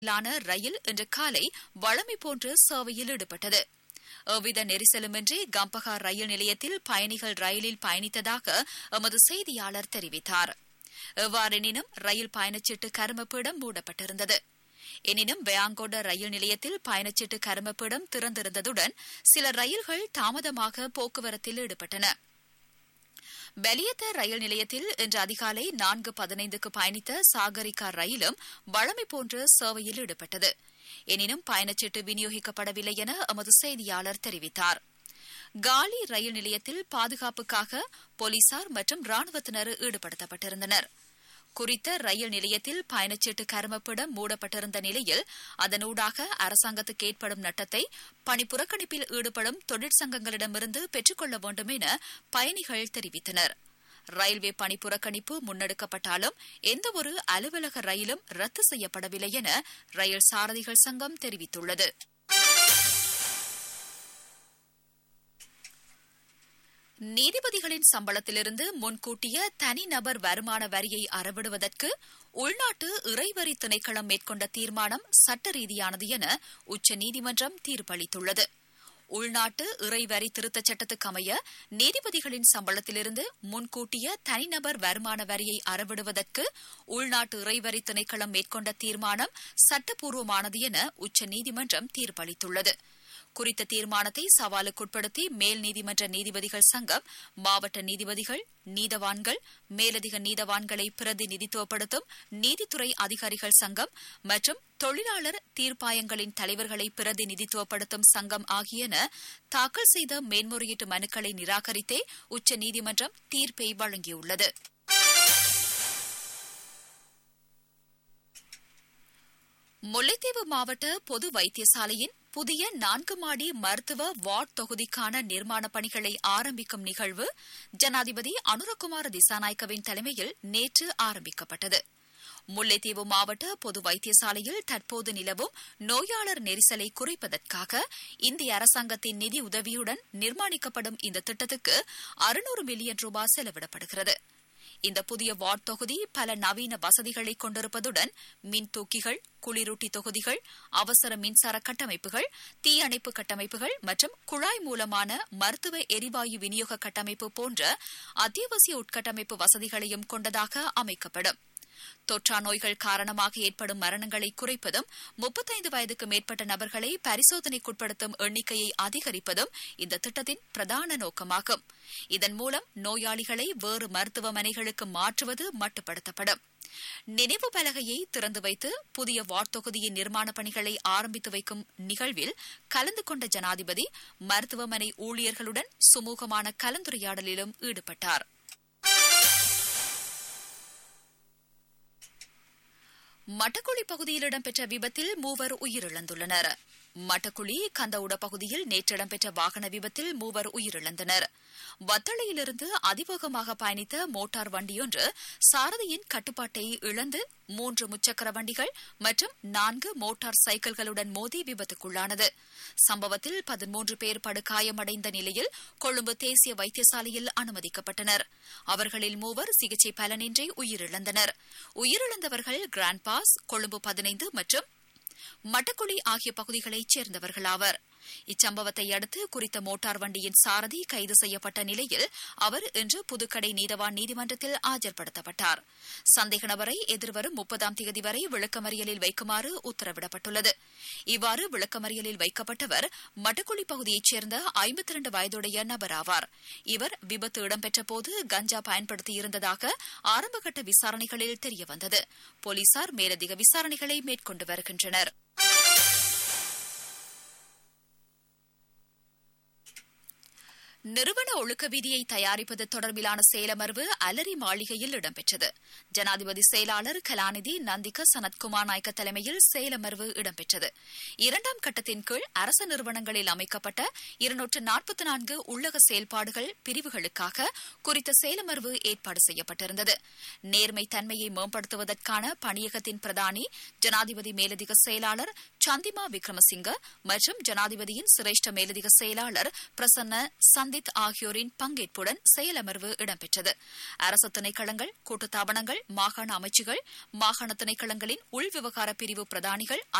லான ரயில் இன்று காலை வழமை போன்று சேவையில் ஈடுபட்டது எவ்வித நெரிசலுமின்றி கம்பஹா ரயில் நிலையத்தில் பயணிகள் ரயிலில் பயணித்ததாக எமது செய்தியாளர் தெரிவித்தார் எவ்வாறெனினும் ரயில் பயணச்சீட்டு கருமப்பீடம் மூடப்பட்டிருந்தது எனினும் பயாங்கோட ரயில் நிலையத்தில் பயணச்சீட்டு கருமப்பீடம் திறந்திருந்ததுடன் சில ரயில்கள் தாமதமாக போக்குவரத்தில் ஈடுபட்டன பெலியத்த ரயில் நிலையத்தில் இன்று அதிகாலை நான்கு பதினைந்துக்கு பயணித்த சாகரிகா ரயிலும் வழமை போன்று சேவையில் ஈடுபட்டது எனினும் பயணச்சீட்டு விநியோகிக்கப்படவில்லை என எமது செய்தியாளர் தெரிவித்தார் காலி ரயில் நிலையத்தில் பாதுகாப்புக்காக போலீசார் மற்றும் ராணுவத்தினர் ஈடுபடுத்தப்பட்டிருந்தனர் குறித்த ரயில் நிலையத்தில் பயணச்சீட்டு கருமப்பிடம் மூடப்பட்டிருந்த நிலையில் அதனூடாக அரசாங்கத்துக்கு ஏற்படும் நட்டத்தை பணிப்புறக்கணிப்பில் ஈடுபடும் தொழிற்சங்கங்களிடமிருந்து பெற்றுக்கொள்ள வேண்டும் என பயணிகள் தெரிவித்தனர் ரயில்வே பணிப்புறக்கணிப்பு முன்னெடுக்கப்பட்டாலும் எந்தவொரு அலுவலக ரயிலும் ரத்து செய்யப்படவில்லை என ரயில் சாரதிகள் சங்கம் தெரிவித்துள்ளது நீதிபதிகளின் சம்பளத்திலிருந்து முன்கூட்டிய தனிநபர் வருமான வரியை அறவிடுவதற்கு உள்நாட்டு இறைவரி திணைக்களம் மேற்கொண்ட தீர்மானம் சட்ட ரீதியானது என உச்சநீதிமன்றம் தீர்ப்பளித்துள்ளது உள்நாட்டு இறைவரி திருத்தச் சட்டத்துக்கு அமைய நீதிபதிகளின் சம்பளத்திலிருந்து முன்கூட்டிய தனிநபர் வருமான வரியை அறவிடுவதற்கு உள்நாட்டு இறைவரி திணைக்களம் மேற்கொண்ட தீர்மானம் சட்டப்பூர்வமானது என உச்சநீதிமன்றம் தீர்ப்பளித்துள்ளது குறித்த தீர்மானத்தை சவாலுக்குட்படுத்தி மேல் நீதிமன்ற நீதிபதிகள் சங்கம் மாவட்ட நீதிபதிகள் நீதவான்கள் மேலதிக நீதவான்களை பிரதிநிதித்துவப்படுத்தும் நீதித்துறை அதிகாரிகள் சங்கம் மற்றும் தொழிலாளர் தீர்ப்பாயங்களின் தலைவர்களை பிரதிநிதித்துவப்படுத்தும் சங்கம் ஆகியன தாக்கல் செய்த மேன்முறையீட்டு மனுக்களை நிராகரித்தே உச்சநீதிமன்றம் தீர்ப்பை வழங்கியுள்ளது முல்லைத்தீவு மாவட்ட பொது வைத்தியசாலையின் புதிய நான்கு மாடி மருத்துவ வார்டு தொகுதிக்கான நிர்மாணப் பணிகளை ஆரம்பிக்கும் நிகழ்வு ஜனாதிபதி அனுரகுமார திசாநாயக்கவின் தலைமையில் நேற்று ஆரம்பிக்கப்பட்டது முல்லைத்தீவு மாவட்ட பொது வைத்தியசாலையில் தற்போது நிலவும் நோயாளர் நெரிசலை குறைப்பதற்காக இந்திய அரசாங்கத்தின் நிதி உதவியுடன் நிர்மாணிக்கப்படும் இந்த திட்டத்துக்கு அறுநூறு மில்லியன் ரூபாய் செலவிடப்படுகிறது இந்த புதிய வார்டு தொகுதி பல நவீன வசதிகளை கொண்டிருப்பதுடன் மின் தூக்கிகள் குளிரூட்டி தொகுதிகள் அவசர மின்சார கட்டமைப்புகள் தீயணைப்பு கட்டமைப்புகள் மற்றும் குழாய் மூலமான மருத்துவ எரிவாயு விநியோக கட்டமைப்பு போன்ற அத்தியாவசிய உட்கட்டமைப்பு வசதிகளையும் கொண்டதாக அமைக்கப்படும் தொற்றா நோய்கள் காரணமாக ஏற்படும் மரணங்களை குறைப்பதும் முப்பத்தைந்து வயதுக்கு மேற்பட்ட நபர்களை பரிசோதனைக்குட்படுத்தும் எண்ணிக்கையை அதிகரிப்பதும் இந்த திட்டத்தின் பிரதான நோக்கமாகும் இதன் மூலம் நோயாளிகளை வேறு மருத்துவமனைகளுக்கு மாற்றுவது மட்டுப்படுத்தப்படும் நினைவு பலகையை திறந்து வைத்து புதிய வார்டு தொகுதியின் நிர்மாணப் பணிகளை ஆரம்பித்து வைக்கும் நிகழ்வில் கலந்து கொண்ட ஜனாதிபதி மருத்துவமனை ஊழியர்களுடன் சுமூகமான கலந்துரையாடலிலும் ஈடுபட்டார் மட்டக்குழி பகுதியில் இடம்பெற்ற விபத்தில் மூவர் உயிரிழந்துள்ளனர் மட்டக்குழி கந்தவுட பகுதியில் நேற்று இடம்பெற்ற வாகன விபத்தில் மூவர் உயிரிழந்தனர் வத்தளையிலிருந்து அதிவேகமாக பயணித்த மோட்டார் வண்டியொன்று சாரதியின் கட்டுப்பாட்டை இழந்து மூன்று முச்சக்கர வண்டிகள் மற்றும் நான்கு மோட்டார் சைக்கிள்களுடன் மோதி விபத்துக்குள்ளானது சம்பவத்தில் பதிமூன்று பேர் படுகாயமடைந்த நிலையில் கொழும்பு தேசிய வைத்தியசாலையில் அனுமதிக்கப்பட்டனர் அவர்களில் மூவர் சிகிச்சை பலனின்றி உயிரிழந்தனர் உயிரிழந்தவர்கள் கிராண்ட் பாஸ் கொழும்பு பதினைந்து மற்றும் மட்டக்குழி ஆகிய பகுதிகளைச் சேர்ந்தவர்களாவர் இச்சம்பவத்தை அடுத்து குறித்த மோட்டார் வண்டியின் சாரதி கைது செய்யப்பட்ட நிலையில் அவர் இன்று புதுக்கடை நீதவான் நீதிமன்றத்தில் ஆஜர்படுத்தப்பட்டார் சந்தேக நபரை எதிர்வரும் முப்பதாம் தேதி வரை விளக்கமறியலில் வைக்குமாறு உத்தரவிடப்பட்டுள்ளது இவ்வாறு விளக்கமறியலில் வைக்கப்பட்டவர் மட்டக்குழி பகுதியைச் சேர்ந்த ஐம்பத்தி இரண்டு வயதுடைய நபர் ஆவார் இவர் விபத்து இடம்பெற்ற போது கஞ்சா பயன்படுத்தியிருந்ததாக ஆரம்பகட்ட விசாரணைகளில் தெரியவந்தது போலீசார் மேலதிக விசாரணைகளை மேற்கொண்டு வருகின்றனர் நிறுவன ஒழுக்க விதியை தயாரிப்பது தொடர்பிலான செயலமர்வு அலரி மாளிகையில் இடம்பெற்றது ஜனாதிபதி செயலாளர் கலாநிதி நந்திக சனத்குமார் நாயக்க தலைமையில் செயலமர்வு இடம்பெற்றது இரண்டாம் கட்டத்தின் கீழ் அரசு நிறுவனங்களில் அமைக்கப்பட்ட இருநூற்று நாற்பத்தி நான்கு உள்ளக செயல்பாடுகள் பிரிவுகளுக்காக குறித்த செயலமர்வு ஏற்பாடு செய்யப்பட்டிருந்தது நேர்மை தன்மையை மேம்படுத்துவதற்கான பணியகத்தின் பிரதானி ஜனாதிபதி மேலதிக செயலாளர் சந்திமா விக்ரமசிங்க மற்றும் ஜனாதிபதியின் சிரேஷ்ட மேலதிக செயலாளர் பிரசன்ன சந்த சந்தித் ஆகியோரின் பங்கேற்புடன் செயலமர்வு இடம்பெற்றது அரசு திணைக்களங்கள் கூட்டுத்தாபனங்கள் மாகாண அமைச்சுகள் மாகாண திணைக்களங்களின் உள்விவகார பிரிவு பிரதானிகள்